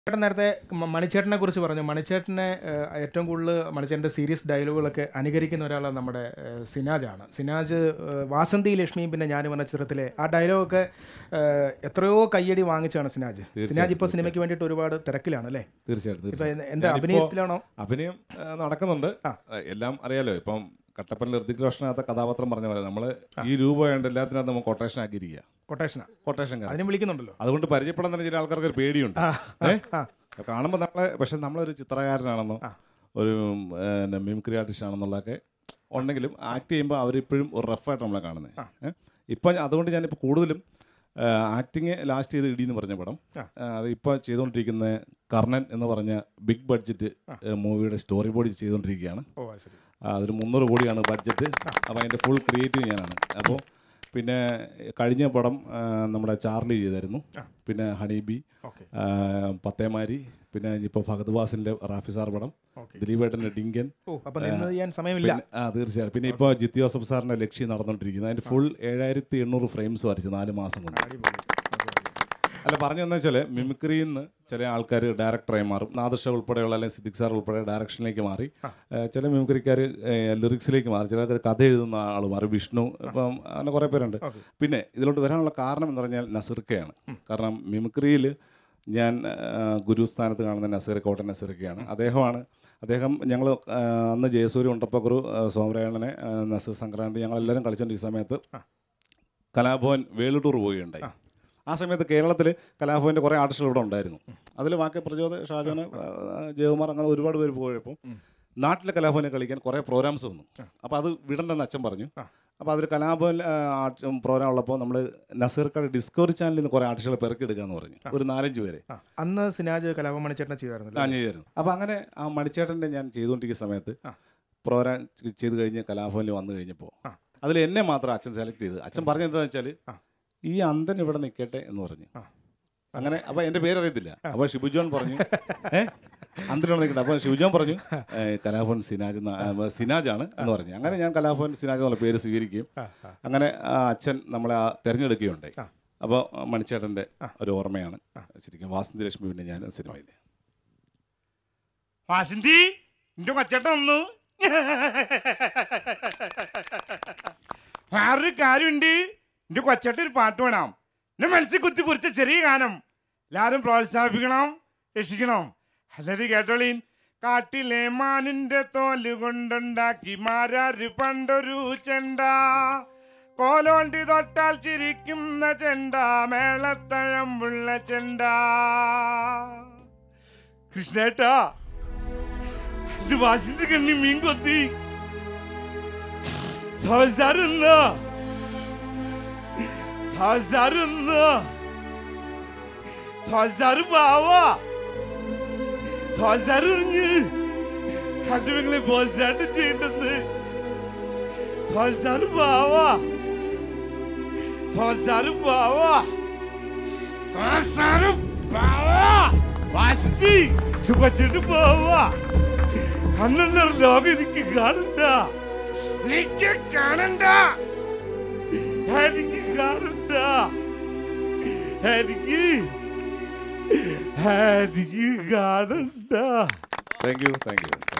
ചേട്ടൻ നേരത്തെ മ- മണിച്ചേട്ടനെ കുറിച്ച് പറഞ്ഞു മണിച്ചേട്ടനെ ഏഹ്, ഏറ്റവും കൂടുതൽ മണിച്ചേട്ടൻ്റെ സീരിയസ് ഡയലോഗുകളൊക്കെ അനുകരിക്കുന്ന ഒരാളാണ് നമ്മുടെ ഏഹ്, സിനാജാണ് സിനാജ് ഏഹ്, വാസന്തി ലക്ഷ്മിയും പിന്നെ ഞാനും എന്ന ചിത്രത്തിലെ ആ ഡയലോഗൊക്കെ ഏഹ്, എത്രയോ കയ്യടി വാങ്ങിച്ചാണ് സിനാജ് സിനാജ് ഇപ്പോൾ സിനിമയ്ക്ക് വേണ്ടിയിട്ട് ഒരുപാട് തിരക്കിലാണ് അല്ലേ തീർച്ചയായിട്ടും ഇപ്പൊ തീർച്ചയായിട്ടും. എന്താ ഞാനിപ്പോ അഭിനയത്തിലാണോ അഭിനയം ആ, നടക്കുന്നുണ്ട് ആ, എല്ലാം അറിയാലോ ഇപ്പം കട്ടപ്പന ഋതിക് റോഷനകത്ത കഥാപാത്രം പറഞ്ഞ പോലെ നമ്മൾ ഈ രൂപ വേണ്ട എല്ലാത്തിനകത്ത് നമ്മൾ കൊട്ടേഷൻ ആക്കിയിരിക്കുക കൊട്ടേഷനാ കൊട്ടേഷൻ അതിനും വിളിക്കുന്നുണ്ടല്ലോ അതുകൊണ്ട് പരിചയപ്പെടാൻ തന്നെ ചില ആൾക്കാർക്ക് ഒരു പേടിയുണ്ട് ഏ? കാണുമ്പോൾ നമ്മളെ പക്ഷെ നമ്മളൊരു ചിത്രകാരനാണെന്നോ ഒരു മിമിക്രി ആർട്ടിസ്റ്റ് ആണെന്നുള്ളതൊക്കെ ഉണ്ടെങ്കിലും ആക്ട് ചെയ്യുമ്പോൾ അവരിപ്പോഴും ഒരു റഫായിട്ട് നമ്മളെ കാണുന്നത് ഇപ്പം അതുകൊണ്ട് ഞാനിപ്പോൾ കൂടുതലും ആക്ടിങ് ലാസ്റ്റ് ചെയ്ത് ഇടി എന്ന് പറഞ്ഞ പടം ആ. ആ, അത് ഇപ്പോൾ ചെയ്തുകൊണ്ടിരിക്കുന്ന കർണൻ എന്ന് പറഞ്ഞ ബിഗ് ബഡ്ജറ്റ് മൂവിയുടെ സ്റ്റോറി ബോർഡ് ചെയ്തുകൊണ്ടിരിക്കുകയാണ് ഓ അത് ശരി ആ, അതൊരു മുന്നൂറ് കോടിയാണ് ബഡ്ജറ്റ് അപ്പോൾ അതിൻ്റെ ഫുൾ ക്രിയേറ്റീവ് ഞാനാണ് അപ്പോൾ പിന്നെ കഴിഞ്ഞ പടം ആ, നമ്മുടെ ചാർലി ചെയ്തായിരുന്നു പിന്നെ ഹണീബി ഓക്കെ ആ, പത്തേമാരി പിന്നെ ഇപ്പോൾ ഫഹദ് വാസിൻ്റെ റാഫി സാർ പടം ഓക്കെ ദിലീപേട്ടൻ്റെ ഡിങ്കൻ ഓ അപ്പൊ നിന്ന് ചെയ്യാൻ സമയമില്ല പിന്നെ ആ തീർച്ചയായും പിന്നെ ഇപ്പോൾ ജിത്തി ജോസഫ് സാറിൻ്റെ ലക്ഷ്യം നടന്നുകൊണ്ടിരിക്കുന്നത് അതിൻ്റെ ഫുൾ ഏഴായിരത്തി എണ്ണൂറ് ഫ്രെയിംസ് വരച്ചു നാല് മാസം കൊണ്ട് അടിപൊളി. അല്ല പറഞ്ഞു വന്നു വെച്ചാൽ മിമിക്രിയിൽ നിന്ന് ചില ആൾക്കാർ ഡയറക്ടറായി മാറും നാദർഷ ഉൾപ്പെടെയുള്ള അല്ലെങ്കിൽ സിദ്ദിഖ് സാർ ഉൾപ്പെടെ ഡയറക്ഷനിലേക്ക് മാറി ഏഹ് ചില മിമിക്രിക്കാർ ലിറിക്സിലേക്ക് മാറി ചില ആൾക്കാർ കഥ എഴുതുന്ന ആൾ മാറി വിഷ്ണു ഇപ്പം അങ്ങനെ കുറേ പേരുണ്ട് Okay. പിന്നെ ഇതിലോട്ട് വരാനുള്ള കാരണം എന്ന് പറഞ്ഞാൽ നസീർക്കയാണ് കാരണം മിമിക്രിയിൽ ഞാൻ ആ, ഗുരുസ്ഥാനത്ത് കാണുന്ന നസീർ കോട്ടൻ നസീർക്കയാണ് അദ്ദേഹമാണ് അദ്ദേഹം ഞങ്ങൾ അന്ന് ജയസൂര്യ ഉണ്ടപ്പക്കുറു സോമരായണനെ ആ, നസീർ സംക്രാന്തി ഞങ്ങളെല്ലാവരും കളിച്ചുകൊണ്ടിരിക്കുന്ന സമയത്ത് കലാഭവൻ വേൾഡ് ടൂർ പോവുകയുണ്ടായി ആ സമയത്ത് കേരളത്തിൽ കലാഭവൻ്റെ കുറേ ആർട്ടിസ്റ്റുകൾ ഇവിടെ ഉണ്ടായിരുന്നു അതിൽ വാക്യ പ്രചോദ ഷാജോന് ജയകുമാർ അങ്ങനെ ഒരുപാട് പേര് പോയപ്പോൾ നാട്ടിലെ കലാഭവനെ കളിക്കാൻ കുറേ പ്രോഗ്രാംസ് വന്നു അപ്പോൾ അത് വിടണ്ടെന്ന് അച്ഛൻ പറഞ്ഞു അപ്പോൾ അതിൽ കലാഭവൻ പ്രോഗ്രാം ഉള്ളപ്പോൾ നമ്മൾ നസീർക്കാട് ഡിസ്കവറി ചാനലിൽ നിന്ന് കുറേ ആർട്ടിസ്റ്റുകളെ പെറുക്കിയെടുക്കുക എന്ന് പറഞ്ഞു ഒരു നാലഞ്ച് പേരെ ആ, അന്ന് സിനാജ് കലാപ മണിച്ചേട്ടനെ ചെയ്യുമായിരുന്നല്ലോ ഞാൻ ചെയ്തായിരുന്നു അപ്പോൾ അങ്ങനെ ആ മണിച്ചേട്ടൻ്റെ ഞാൻ ചെയ്തുകൊണ്ടിരിക്കുന്ന സമയത്ത് പ്രോഗ്രാം ചെയ്ത് കഴിഞ്ഞ് കലാഭവനിൽ വന്നു കഴിഞ്ഞപ്പോൾ അതിൽ എന്നെ മാത്രം അച്ഛൻ സെലക്ട് ചെയ്ത് അച്ഛൻ പറഞ്ഞത് വെച്ചാൽ ഈ അന്തൻ ഇവിടെ നിൽക്കട്ടെ എന്ന് പറഞ്ഞു അങ്ങനെ അപ്പോൾ എൻ്റെ പേരറിയത്തില്ല അപ്പോൾ ഷിബുജോൺ പറഞ്ഞു ഏ അന്തനോട് നിൽക്കട്ടെ അപ്പോൾ ഷിബുജോൺ പറഞ്ഞു ഏ, കലാഭവൻ സിനാജ് എന്ന- ആ, സിനാജാണ് എന്ന് പറഞ്ഞു അങ്ങനെ ഞാൻ കലാഭവൻ സിനാജ് എന്നുള്ള പേര് സ്വീകരിക്കുകയും അങ്ങനെ ആ അച്ഛൻ നമ്മളെ ആ തിരഞ്ഞെടുക്കുകയുണ്ടായി അപ്പോൾ മണിച്ചേട്ടൻ്റെ ഒരു ഓർമ്മയാണ് ശരിക്കും വാസന്തി ലക്ഷ്മി പിന്നെ ഞാൻ സിനിമയിൽ വാസന്തി എന്റെ കൊച്ചേട്ടൻ വന്നു വേറൊരു കാര്യമുണ്ട് എന്റെ കൊച്ചേട്ടൻ ഒരു പാട്ട് വേണം എന്നെ മനസ്സിൽ കുത്തി കുറിച്ച ചെറിയ ഗാനം എല്ലാരും പ്രോത്സാഹിപ്പിക്കണം രക്ഷിക്കണം അല്ലത് കേട്ടോളീൻ കാട്ടിലെ മാനിന്റെ തോല് കൊണ്ടുണ്ടാക്കി മാരാര് പണ്ടൊരു ചെണ്ട കോലോണ്ടി തൊട്ടാൽ ചിരിക്കുന്ന ചെണ്ട മേളത്തഴമ്പുള്ള ചെണ്ട കൃഷ്ണേട്ടാ ഇത് വാശിന്റെ കണ്ണി മീൻ കൊത്തി തവസാരുന്ന തവസാരുന്ന തവസാറ് പാവാ തവസാറിഞ്ഞ് കണ്ടുവെങ്ങളെ പോസ്റ്റായിട്ട് ചെയ്യേണ്ടത് തവസാറ് പാവാ തവസാറ് പാവാ തവസാറ് പാവാ വാശി വച്ചിട്ട് പോവാ കണ്ണുള്ള ലോകം എനിക്ക് കാണണ്ട എനിക്ക് കാണണ്ട എനിക്ക് കാണണ്ട എനിക്ക് എനിക്ക് കാണണ്ട താങ്ക് യു താങ്ക് യു